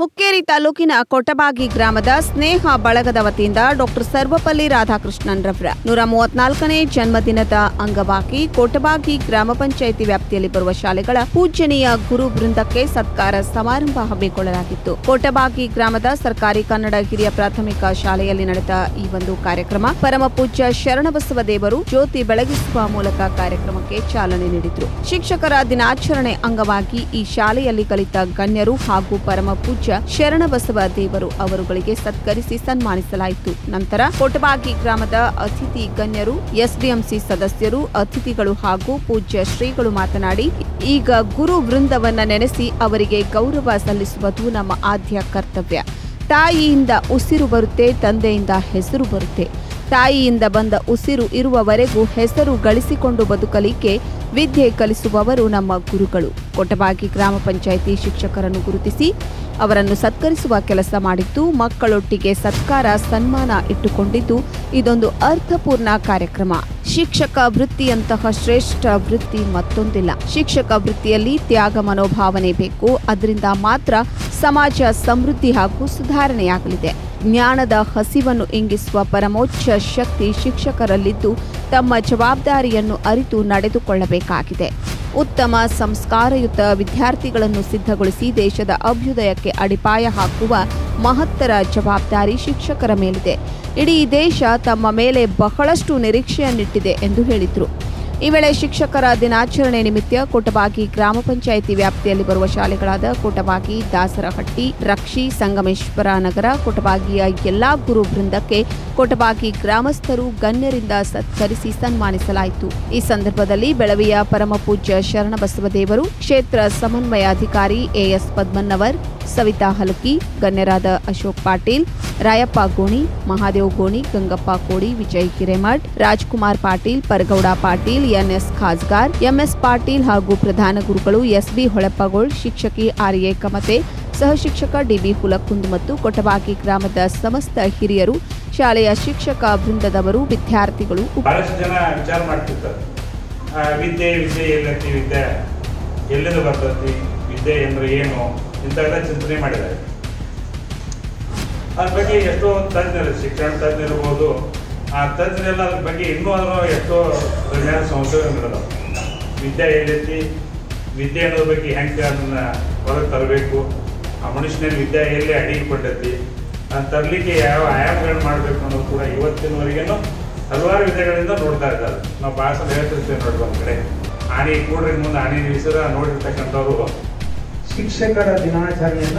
ಹುಕ್ಕೇರಿ ತಾಲೂಕಿನ ಕೊಟಬಾಗಿ ಗ್ರಾಮದ ಸ್ನೇಹ ಬಳಗದ ವತಿಯಿಂದ ಡಾಕ್ಟರ್ ಸರ್ವಪಲ್ಲಿ ರಾಧಾಕೃಷ್ಣನ್ ರವರ ನೂರ ಮೂವತ್ನಾಲ್ಕನೇ ಜನ್ಮದಿನದ ಅಂಗವಾಗಿ ಕೊಟಬಾಗಿ ಗ್ರಾಮ ಪಂಚಾಯಿತಿ ವ್ಯಾಪ್ತಿಯಲ್ಲಿ ಬರುವ ಶಾಲೆಗಳ ಪೂಜನೀಯ ಗುರು ವೃಂದಕ್ಕೆ ಸತ್ಕಾರ ಸಮಾರಂಭ ಹಮ್ಮಿಕೊಳ್ಳಲಾಗಿತ್ತು ಕೋಟಬಾಗಿ ಗ್ರಾಮದ ಸರ್ಕಾರಿ ಕನ್ನಡ ಹಿರಿಯ ಪ್ರಾಥಮಿಕ ಶಾಲೆಯಲ್ಲಿ ನಡೆದ ಈ ಒಂದು ಕಾರ್ಯಕ್ರಮ ಪರಮ ಪೂಜ್ಯ ಶರಣಬಸವ ದೇವರು ಜ್ಯೋತಿ ಬೆಳಗಿಸುವ ಮೂಲಕ ಕಾರ್ಯಕ್ರಮಕ್ಕೆ ಚಾಲನೆ ನೀಡಿದ್ರು ಶಿಕ್ಷಕರ ದಿನಾಚರಣೆ ಅಂಗವಾಗಿ ಈ ಶಾಲೆಯಲ್ಲಿ ಕಲಿತ ಗಣ್ಯರು ಹಾಗೂ ಪರಮ ಪೂಜ್ಯ ಶರಣಬಸವ ದೇವರು ಅವರುಗಳಿಗೆ ಸತ್ಕರಿಸಿ ಸನ್ಮಾನಿಸಲಾಯಿತು ನಂತರ ಕೊಟಬಾಗಿ ಗ್ರಾಮದ ಅತಿಥಿ ಗಣ್ಯರು ಎಸ್ಡಿಎಂಸಿ ಸದಸ್ಯರು ಅತಿಥಿಗಳು ಹಾಗೂ ಪೂಜ್ಯ ಶ್ರೀಗಳು ಮಾತನಾಡಿ ಈಗ ಗುರು ವೃಂದವನ್ನ ನೆನೆಸಿ ಅವರಿಗೆ ಗೌರವ ಸಲ್ಲಿಸುವುದು ನಮ್ಮ ಆದ್ಯ ಕರ್ತವ್ಯ ತಾಯಿಯಿಂದ ಉಸಿರು ಬರುತ್ತೆ ತಂದೆಯಿಂದ ಹೆಸರು ಬರುತ್ತೆ ತಾಯಿಯಿಂದ ಬಂದ ಉಸಿರು ಇರುವವರೆಗೂ ಹೆಸರು ಗಳಿಸಿಕೊಂಡು ಬದುಕಲಿಕ್ಕೆ ವಿದ್ಯೆ ಕಲಿಸುವವರು ನಮ್ಮ ಗುರುಗಳು ಕೊಟಬಾಗಿ ಗ್ರಾಮ ಪಂಚಾಯಿತಿ ಶಿಕ್ಷಕರನ್ನು ಗುರುತಿಸಿ ಅವರನ್ನು ಸತ್ಕರಿಸುವ ಕೆಲಸ ಮಾಡಿದ್ದು ಮಕ್ಕಳೊಟ್ಟಿಗೆ ಸತ್ಕಾರ ಸನ್ಮಾನ ಇಟ್ಟುಕೊಂಡಿದ್ದು ಇದೊಂದು ಅರ್ಥಪೂರ್ಣ ಕಾರ್ಯಕ್ರಮ ಶಿಕ್ಷಕ ವೃತ್ತಿಯಂತಹ ಶ್ರೇಷ್ಠ ವೃತ್ತಿ ಮತ್ತೊಂದಿಲ್ಲ ಶಿಕ್ಷಕ ವೃತ್ತಿಯಲ್ಲಿ ತ್ಯಾಗ ಮನೋಭಾವನೆ ಬೇಕು ಅದರಿಂದ ಮಾತ್ರ ಸಮಾಜ ಸಮೃದ್ಧಿ ಹಾಗೂ ಸುಧಾರಣೆಯಾಗಲಿದೆ ಜ್ಞಾನದ ಹಸಿವನ್ನು ಇಂಗಿಸುವ ಪರಮೋಚ್ಚ ಶಕ್ತಿ ಶಿಕ್ಷಕರಲ್ಲಿದ್ದು ತಮ್ಮ ಜವಾಬ್ದಾರಿಯನ್ನು ಅರಿತು ನಡೆದುಕೊಳ್ಳಬೇಕಾಗಿದೆ ಉತ್ತಮ ಸಂಸ್ಕಾರಯುತ ವಿದ್ಯಾರ್ಥಿಗಳನ್ನು ಸಿದ್ಧಗೊಳಿಸಿ ದೇಶದ ಅಭ್ಯುದಯಕ್ಕೆ ಅಡಿಪಾಯ ಹಾಕುವ ಮಹತ್ತರ ಜವಾಬ್ದಾರಿ ಶಿಕ್ಷಕರ ಮೇಲಿದೆ ಇಡೀ ದೇಶ ತಮ್ಮ ಮೇಲೆ ಬಹಳಷ್ಟು ನಿರೀಕ್ಷೆಯನ್ನಿಟ್ಟಿದೆ ಎಂದು ಹೇಳಿದರು ಈ ವೇಳೆ ಶಿಕ್ಷಕರ ದಿನಾಚರಣೆ ನಿಮಿತ್ತ ಕೊಟಬಾಗಿ ಗ್ರಾಮ ಪಂಚಾಯಿತಿ ವ್ಯಾಪ್ತಿಯಲ್ಲಿ ಬರುವ ಶಾಲೆಗಳಾದ ಕೊಟಬಾಗಿ ದಾಸರಹಟ್ಟಿ ರಕ್ಷಿ ಸಂಗಮೇಶ್ವರ ನಗರ ಕೊಟಬಾಗಿಯ ಎಲ್ಲಾ ಗುರು ವೃಂದಕ್ಕೆ ಕೊಟಬಾಗಿ ಗ್ರಾಮಸ್ಥರು ಗಣ್ಯರಿಂದ ಸತ್ಕರಿಸಿ ಸನ್ಮಾನಿಸಲಾಯಿತು ಈ ಸಂದರ್ಭದಲ್ಲಿ ಬೆಳವಿಯ ಪರಮಪೂಜ್ಯ ಶರಣಬಸವದೇವರು ಕ್ಷೇತ್ರ ಸಮನ್ವಯಾಧಿಕಾರಿ ಎಎಸ್ ಪದ್ಮನ್ನವರ್ ಸವಿತಾ ಹಲಕಿ ಗಣ್ಯರಾದ ಅಶೋಕ್ ಪಾಟೀಲ್ ರಾಯಪ್ಪ ಗೋಣಿ ಮಹಾದೇವ್ ಗೋಣಿ ಗಂಗಪ್ಪ ಕೋಡಿ ವಿಜಯ್ ಹಿರೇಮಠ್ ರಾಜ್ಕುಮಾರ್ ಪಾಟೀಲ್ ಪರಗೌಡ ಪಾಟೀಲ್ ಎನ್ಎಸ್ ಖಾಜ್ಗಾರ್ ಎಂಎಸ್ ಪಾಟೀಲ್ ಹಾಗೂ ಪ್ರಧಾನ ಗುರುಗಳು ಎಸ್ಬಿ ಹೊಳಪ್ಪಗೋಳ್ ಶಿಕ್ಷಕಿ ಆರ್ಎ ಕಮತೆ ಸಹ ಶಿಕ್ಷಕ ಡಿಬಿ ಹುಲಕುಂದ್ ಮತ್ತು ಕೊಟಬಾಗಿ ಗ್ರಾಮದ ಸಮಸ್ತ ಹಿರಿಯರು ಶಾಲೆಯ ಶಿಕ್ಷಕ ವೃಂದದವರು ವಿದ್ಯಾರ್ಥಿಗಳು ಉಪ- ಬಹಳಷ್ಟು ಜನ ವಿಚಾರ ಮಾಡ್ತಿರ್ತಾರೆ ಆ, ವಿದ್ಯೆ ವಿದ್ಯೆ ಎಲ್ಲೈತಿ ವಿದ್ಯೆ ಎಲ್ಲಿಂದ ಬರ್ತೈತಿ ವಿದ್ಯೆ ಅಂದ್ರೆ ಏನು ಇಂಥವೆಲ್ಲ ಚಿಂತನೆ ಮಾಡಿದ್ದಾರೆ ಅದ್ರ ಬಗ್ಗೆ ಎಷ್ಟೋ ತಜ್ಞರು ಶಿಕ್ಷಣ ತಜ್ಞರಿರ್ಬೋದು ಆ ತಜ್ಞರೆಲ್ಲ ಅದ್ರ ಬಗ್ಗೆ ಇನ್ನೂ ಆದ್ರೂ ಎಷ್ಟೋ ಜ್ಞಾನ ಸಂಶೋಧನೆಗಳಿದಾವೆ ವಿದ್ಯೆ ಎಲ್ಲೈತಿ ವಿದ್ಯೆ ಅನ್ನೋದ್ರ ಬಗ್ಗೆ ಹೆಂಗೆ ಅದನ್ನ ಹೊರಗೆ ತರಬೇಕು ಆ ಮನುಷ್ಯನಲ್ಲಿ ವಿದ್ಯೆ ಎಲ್ಲಿ ಅಡಿಗೆ ಅದನ್ನ ತರಲಿಕ್ಕೆ ಯಾವ ಆಯಾಮಗಳನ್ನ ಮಾಡಬೇಕು ಅನ್ನೋದು ಕೂಡ ಇವತ್ತಿನವರೆಗೇನು ಹಲವಾರು ವಿಧಗಳಿಂದ ನೋಡ್ತಾ ಇದ್ದಾರೆ ನಾವು ಭಾಳ ಸಲ ಹೇಳ್ತಿರ್ತೇವೆ ನೋಡಿ ಒಂದ್ ಕಡೆ ಆನೆ ಕೂಡ್ರಿ ಮುಂದೆ ಆನೆ ನಿಲ್ಲಿಸಿದ ನೋಡಿರ್ತಕ್ಕಂಥವ್ರು ಶಿಕ್ಷಕರ ದಿನಾಚರಣೆಯನ್ನ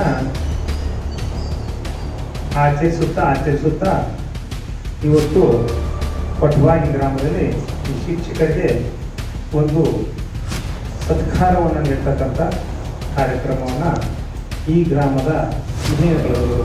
ಆಚರಿಸುತ್ತಾ ಆಚರಿಸುತ್ತಾ ಇವತ್ತು ಪಟ್ವಾನಿ ಗ್ರಾಮದಲ್ಲಿ ಈ ಶಿಕ್ಷಕರಿಗೆ ಒಂದು ಸತ್ಕಾರವನ್ನು ನೀಡ್ತಕ್ಕಂಥ ಕಾರ್ಯಕ್ರಮವನ್ನು ಈ ಗ್ರಾಮದ ಮಹಿಳೆಯರು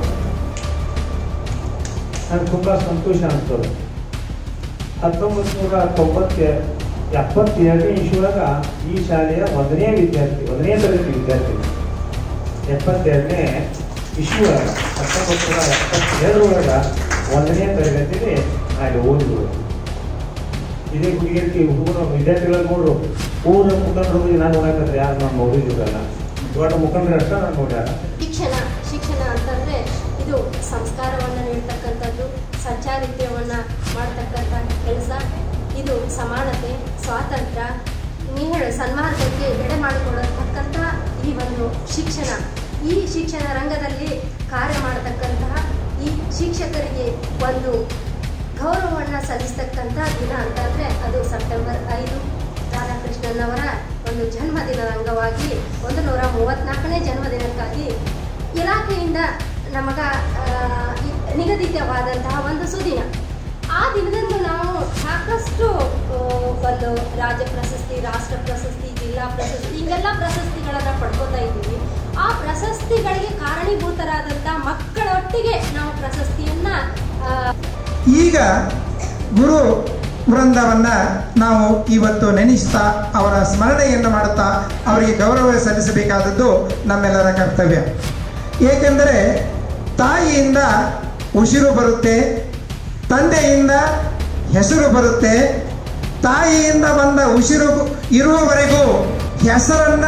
ನನಗೆ ತುಂಬ ಸಂತೋಷ ಅನಿಸ್ತದೆ ಹತ್ತೊಂಬತ್ತು ನೂರ ತೊಂಬತ್ತ ಎಪ್ಪತ್ತೆರಡನೇ ಇಶ್ವರಾಗ ಈ ಶಾಲೆಯ ಒಂದನೇ ವಿದ್ಯಾರ್ಥಿ ಒಂದನೇ ತರಗತಿ ವಿದ್ಯಾರ್ಥಿ ಎಪ್ಪತ್ತೆರಡನೇ ಇಶ್ವ ಹತ್ತೊಂಬತ್ತು ನೂರ ಎಪ್ಪತ್ತೆರಡರೊಳಗ ಒಂದನೇ ತರಗತಿಗೆ ಅಲ್ಲಿ ಓದಿದ್ರು ಇದೇ ಹುಡುಗಿಯರಿಗೆ ಹುಡುಗರು ವಿದ್ಯಾರ್ಥಿಗಳು ನೋಡ್ರು ಊರ ಮುಖಂಡರು ನಾನು ನೋಡಕತ್ರೆ ಯಾರು ನಾನು ನೋಡಿದ್ರಲ್ಲ ದೊಡ್ಡ ಮುಖಂಡರು ಅಷ್ಟ ನಾನು ನೋಡ್ಯಾರ ಶಿಕ್ಷಣ ಶಿಕ್ಷಣ ಅಂತಂದ್ರೆ ಇದು ಸಂಸ್ಕಾರವನ್ನು ನೀಡ್ತಕ್ಕಂಥದ್ದು ಸಚ್ಚಾರಿತ್ಯವನ್ನ ಮಾಡ್ತಕ್ಕಂಥ ಕೆಲಸ ಇದು ಸಮಾನತೆ ಸ್ವಾತಂತ್ರ್ಯ ನೀ ಹೇಳು ಸನ್ಮಾರ್ಗಕ್ಕೆ ಎಡೆ ಮಾಡಿಕೊಡತಕ್ಕಂಥ ಈ ಒಂದು ಶಿಕ್ಷಣ ಈ ಶಿಕ್ಷಣ ರಂಗದಲ್ಲಿ ಕಾರ್ಯ ಮಾಡತಕ್ಕಂತಹ ಈ ಶಿಕ್ಷಕರಿಗೆ ಒಂದು ಗೌರವವನ್ನು ಸಲ್ಲಿಸ್ತಕ್ಕಂಥ ದಿನ ಅಂತಂದ್ರೆ ಅದು ಸೆಪ್ಟೆಂಬರ್ ಐದು ರಾಧಾಕೃಷ್ಣನ್ ಅವರ ಒಂದು ಜನ್ಮದಿನದ ಅಂಗವಾಗಿ ಒಂದು ನೂರ ಮೂವತ್ನಾಲ್ಕನೇ ಜನ್ಮದಿನಕ್ಕಾಗಿ ಇಲಾಖೆಯಿಂದ ನಮಗ ಆ, ಈ ನಿಗದಿತವಾದಂತಹ ಒಂದು ಸುದಿನ ಆ ದಿನದಂದು ನಾವು ಸಾಕಷ್ಟು ಆ, ಒಂದು ರಾಜ್ಯ ಪ್ರಶಸ್ತಿ ರಾಷ್ಟ್ರ ಪ್ರಶಸ್ತಿ ಜಿಲ್ಲಾ ಪ್ರಶಸ್ತಿ ಹಿಂಗೆಲ್ಲ ಪ್ರಶಸ್ತಿಗಳನ್ನು ಪಡ್ಕೋತಾ ಇದ್ದೀವಿ ಆ ಪ್ರಶಸ್ತಿಗಳಿಗೆ ಕಾರಣೀಭೂತರಾದಂಥ ಮಕ್ಕಳೊಟ್ಟಿಗೆ ನಾವು ಪ್ರಶಸ್ತಿಯನ್ನ ಆ, ಈಗ ಗುರು ವೃಂದವನ್ನ ನಾವು ಇವತ್ತು ನೆನೆಸ್ತಾ ಅವರ ಸ್ಮರಣೆಯನ್ನು ಮಾಡುತ್ತಾ ಅವರಿಗೆ ಗೌರವ ಸಲ್ಲಿಸಬೇಕಾದದ್ದು ನಮ್ಮೆಲ್ಲರ ಕರ್ತವ್ಯ ಏಕೆಂದರೆ ತಾಯಿಯಿಂದ ಉಸಿರು ಬರುತ್ತೆ ತಂದೆಯಿಂದ ಹೆಸರು ಬರುತ್ತೆ ತಾಯಿಯಿಂದ ಬಂದ ಉಸಿರು ಇರುವವರೆಗೂ ಹೆಸರನ್ನ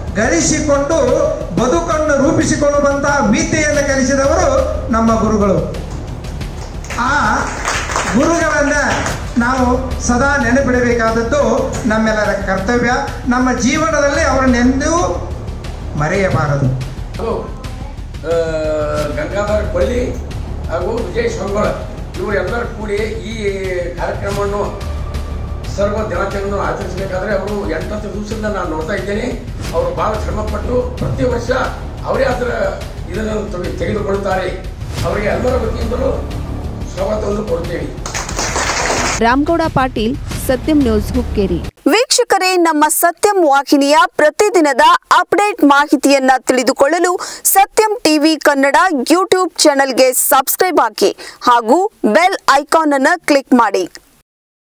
ಗಳಿಸಿಕೊಂಡು ಬದುಕನ್ನು ರೂಪಿಸಿಕೊಳ್ಳುವಂತಹ ವಿದ್ಯೆಯನ್ನು ಕಲಿಸಿದವರು ನಮ್ಮ ಗುರುಗಳು ಆ ಗುರುಗಳನ್ನ ನಾವು ಸದಾ ನೆನಪಿಡಬೇಕಾದದ್ದು ನಮ್ಮೆಲ್ಲರ ಕರ್ತವ್ಯ ನಮ್ಮ ಜೀವನದಲ್ಲಿ ಅವರನ್ನೆಂದೂ ಮರೆಯಬಾರದು ಹಲೋ ಆ, ಗಂಗಾಧರ ಕೊಳ್ಳಿ ಹಾಗೂ ವಿಜಯ್ ಸಂಗೊಳ ಇವರು ಎಲ್ಲರೂ ಕೂಡಿ ಈ ಕಾರ್ಯಕ್ರಮವನ್ನು ಸರ್ವ ದಿನಾಚರಣೆಯನ್ನು ಆಚರಿಸಬೇಕಾದ್ರೆ ಅವರು ಎಂಟತ್ತು ದಿವಸದಿಂದ ನಾನು ನೋಡ್ತಾ ಇದ್ದೇನೆ ಅವರು ಬಹಳ ಶ್ರಮಪಟ್ಟು ಪ್ರತಿ ವರ್ಷ ಅವರೇ ಅದರ ಇದನ್ನು ತೆಗೆ- ತೆಗೆದುಕೊಳ್ಳುತ್ತಾರೆ ಅವರಿಗೆ ಎಲ್ಲರ ವತಿಯಿಂದಲೂ ಸ್ವಾಗತವನ್ನು ಕೊಡುತ್ತೇನೆ ರಾಮಗೌಡ ಪಾಟೀಲ್ ಸತ್ಯಂ ನ್ಯೂಸ್ ಹುಕ್ಕೇರಿ ವೀಕ್ಷಕರೇ ನಮ್ಮ ಸತ್ಯಂ ವಾಹಿನಿಯ ಪ್ರತಿದಿನದ ಅಪ್ಡೇಟ್ ಮಾಹಿತಿಯನ್ನ ತಿಳಿದುಕೊಳ್ಳಲು ಸತ್ಯಂ ಟಿವಿ ಕನ್ನಡ ಯೂಟ್ಯೂಬ್ ಚಾನೆಲ್ಗೆ ಸಬ್ಸ್ಕ್ರೈಬ್ ಹಾಕಿ ಹಾಗೂ ಬೆಲ್ ಐಕಾನ್ ಅನ್ನು ಕ್ಲಿಕ್ ಮಾಡಿ